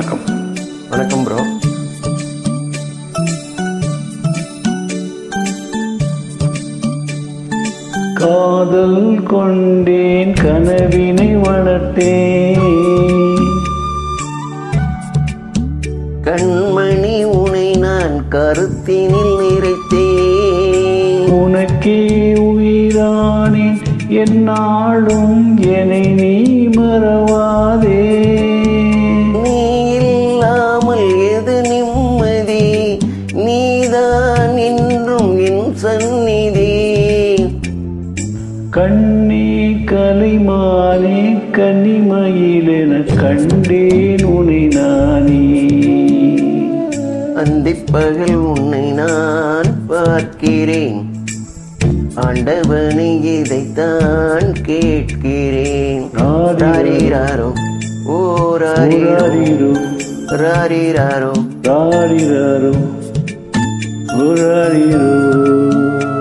வணக்கம் வணக்கம் ப்ரோ காதல் கொண்டேன் கனவினை வளர்த்தேன் கண்மணி உனை நான் கருத்தினில் நிறைத்தேன் உனக்கே உயிரானேன் என்னாலும் என்னை நீ மறவாதே நீ இல்லாமல் எது நிம்மதி நீதான் என்றும் என் சந்நிதி கண்ணே கலைமானே கன்னிமயிலென கண்டேன் உனை நானே அந்திப்பகல் உன்னை நான் பார்க்கிறேன் ஆண்டவனை இதைத்தான் கேட்கிறேன் ராரிராரோ ஓ ராரிரோ ராரிரோ ராரிராரோ ராரிரோ ராரிரோ